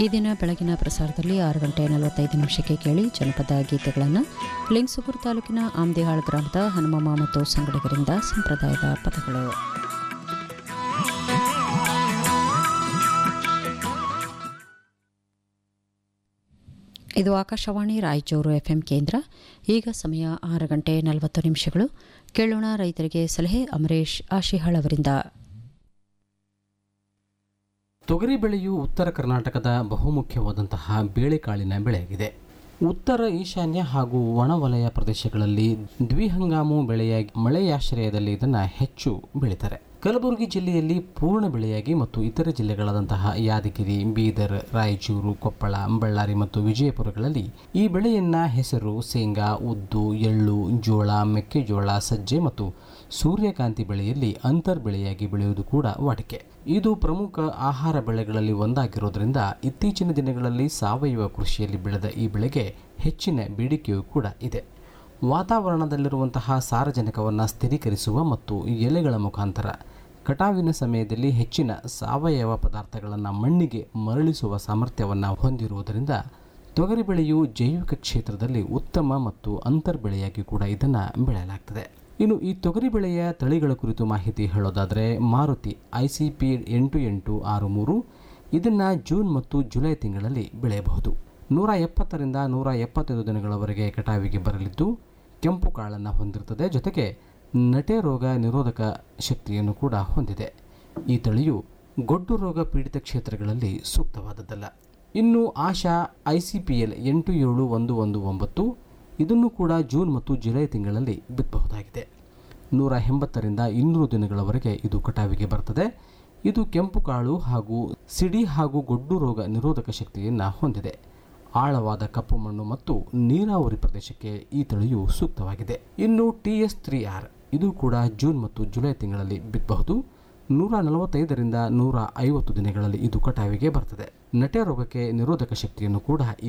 ಈ ದಿನ ಬೆಳಗಿನ ಪ್ರಸಾರದಲ್ಲಿ ಆರು ಗಂಟೆ ನಲವತ್ತೈದು ನಿಮಿಷಕ್ಕೆ ಕೇಳಿ ಜನಪದ ಗೀತೆಗಳನ್ನು ಲಿಂಗ್ಸುಗೂರು ತಾಲೂಕಿನ ಆಮ್ದಿಹಾಳ್ ಗ್ರಾಮದ ಹನುಮಮ್ಮ ಮತ್ತು ಸಂಗಡಿಗರಿಂದ ಸಂಪ್ರದಾಯದ ಪದಗಳು ಇದು ಆಕಾಶವಾಣಿ ರಾಯಚೂರು ಎಫ್ಎಂ ಕೇಂದ್ರ ಈಗ ಸಮಯ ಆರು ಗಂಟೆ ನಲವತ್ತು ನಿಮಿಷಗಳು ಕೇಳೋಣ ರೈತರಿಗೆ ಸಲಹೆ ಅಮರೇಶ್ ಆಶಿಹಾಳ್ ಅವರಿಂದ ತೊಗರಿ ಬೆಳೆಯು ಉತ್ತರ ಕರ್ನಾಟಕದ ಬಹುಮುಖ್ಯವಾದಂತಹ ಬೇಳೆಕಾಳಿನ ಬೆಳೆಯಾಗಿದೆ ಉತ್ತರ ಈಶಾನ್ಯ ಹಾಗೂ ಒಣವಲಯ ಪ್ರದೇಶಗಳಲ್ಲಿ ದ್ವಿಹಂಗಾಮು ಬೆಳೆಯಾಗಿ ಮಳೆಯಾಶ್ರಯದಲ್ಲಿ ಇದನ್ನು ಹೆಚ್ಚು ಬೆಳೀತಾರೆ ಕಲಬುರಗಿ ಜಿಲ್ಲೆಯಲ್ಲಿ ಪೂರ್ಣ ಬೆಳೆಯಾಗಿ ಮತ್ತು ಇತರೆ ಜಿಲ್ಲೆಗಳಾದಂತಹ ಯಾದಗಿರಿ ಬೀದರ್ ರಾಯಚೂರು ಕೊಪ್ಪಳ ಬಳ್ಳಾರಿ ಮತ್ತು ವಿಜಯಪುರಗಳಲ್ಲಿ ಈ ಬೆಳೆಯನ್ನ ಹೆಸರು ಶೇಂಗಾ ಉದ್ದು ಎಳ್ಳು ಜೋಳ ಮೆಕ್ಕೆಜೋಳ ಸಜ್ಜೆ ಮತ್ತು ಸೂರ್ಯಕಾಂತಿ ಬೆಳೆಯಲ್ಲಿ ಅಂತರ್ ಬೆಳೆಯಾಗಿ ಬೆಳೆಯುವುದು ಕೂಡ ವಾಡಿಕೆ ಇದು ಪ್ರಮುಖ ಆಹಾರ ಬೆಳೆಗಳಲ್ಲಿ ಒಂದಾಗಿರೋದ್ರಿಂದ ಇತ್ತೀಚಿನ ದಿನಗಳಲ್ಲಿ ಸಾವಯವ ಕೃಷಿಯಲ್ಲಿ ಬೆಳೆದ ಈ ಬೆಳೆಗೆ ಹೆಚ್ಚಿನ ಬೇಡಿಕೆಯೂ ಕೂಡ ಇದೆ ವಾತಾವರಣದಲ್ಲಿರುವಂತಹ ಸಾರಜನಕವನ್ನು ಸ್ಥಿರೀಕರಿಸುವ ಮತ್ತು ಎಲೆಗಳ ಮುಖಾಂತರ ಕಟಾವಿನ ಸಮಯದಲ್ಲಿ ಹೆಚ್ಚಿನ ಸಾವಯವ ಪದಾರ್ಥಗಳನ್ನು ಮಣ್ಣಿಗೆ ಮರಳಿಸುವ ಸಾಮರ್ಥ್ಯವನ್ನು ಹೊಂದಿರುವುದರಿಂದ ತೊಗರಿ ಬೆಳೆಯು ಜೈವಿಕ ಕ್ಷೇತ್ರದಲ್ಲಿ ಉತ್ತಮ ಮತ್ತು ಅಂತರ್ ಬೆಳೆಯಾಗಿ ಕೂಡ ಇದನ್ನು ಬೆಳೆಯಲಾಗ್ತದೆ ಇನ್ನು ಈ ತೊಗರಿ ಬೆಳೆಯ ತಳಿಗಳ ಕುರಿತು ಮಾಹಿತಿ ಹೇಳೋದಾದರೆ ಮಾರುತಿ ಐ ಸಿ ಪಿ ಎಂಟು ಎಂಟು ಆರು ಮೂರು ಇದನ್ನು ಜೂನ್ ಮತ್ತು ಜುಲೈ ತಿಂಗಳಲ್ಲಿ ಬೆಳೆಯಬಹುದು ನೂರ ಎಪ್ಪತ್ತರಿಂದ ನೂರ ಎಪ್ಪತ್ತೈದು ದಿನಗಳವರೆಗೆ ಕಟಾವಿಗೆ ಬರಲಿದ್ದು ಕೆಂಪು ಕಾಳನ್ನು ಹೊಂದಿರುತ್ತದೆ ಜೊತೆಗೆ ನಟೆ ರೋಗ ನಿರೋಧಕ ಶಕ್ತಿಯನ್ನು ಕೂಡ ಹೊಂದಿದೆ ಈ ತಳಿಯು ಗೊಡ್ಡು ರೋಗ ಪೀಡಿತ ಕ್ಷೇತ್ರಗಳಲ್ಲಿ ಸೂಕ್ತವಾದದ್ದಲ್ಲ ಇನ್ನು Asha I C P L ಎಂಟು ಏಳು ಒಂದು ಒಂದು ಒಂಬತ್ತು ಇದನ್ನು ಕೂಡ ಜೂನ್ ಮತ್ತು ಜುಲೈ ತಿಂಗಳಲ್ಲಿ ಬಿತ್ತಬಹುದಾಗಿದೆ ನೂರ ಎಂಬತ್ತರಿಂದ ಇನ್ನೂರು ದಿನಗಳವರೆಗೆ ಇದು ಕಟಾವಿಗೆ ಬರ್ತದೆ ಇದು ಕೆಂಪು ಕಾಳು ಹಾಗೂ ಸಿಡಿ ಹಾಗೂ ಗೊಡ್ಡು ರೋಗ ನಿರೋಧಕ ಶಕ್ತಿಯನ್ನು ಹೊಂದಿದೆ ಆಳವಾದ ಕಪ್ಪು ಮಣ್ಣು ಮತ್ತು ನೀರಾವರಿ ಪ್ರದೇಶಕ್ಕೆ ಈ ತಳಿಯು ಸೂಕ್ತವಾಗಿದೆ ಇನ್ನು ಟಿ ಎಸ್ ತ್ರೀ ಆರ್ ಇದು ಕೂಡ ಜೂನ್ ಮತ್ತು ಜುಲೈ ತಿಂಗಳಲ್ಲಿ ಬಿತ್ತಬಹುದು ನೂರ ನಲವತ್ತೈದರಿಂದ ನೂರ ಐವತ್ತು ದಿನಗಳಲ್ಲಿ ಇದು ಕಟಾವಿಗೆ ಬರ್ತದೆ ನಟೆ ರೋಗಕ್ಕೆ ನಿರೋಧಕ ಶಕ್ತಿಯನ್ನು ಕೂಡ ಈ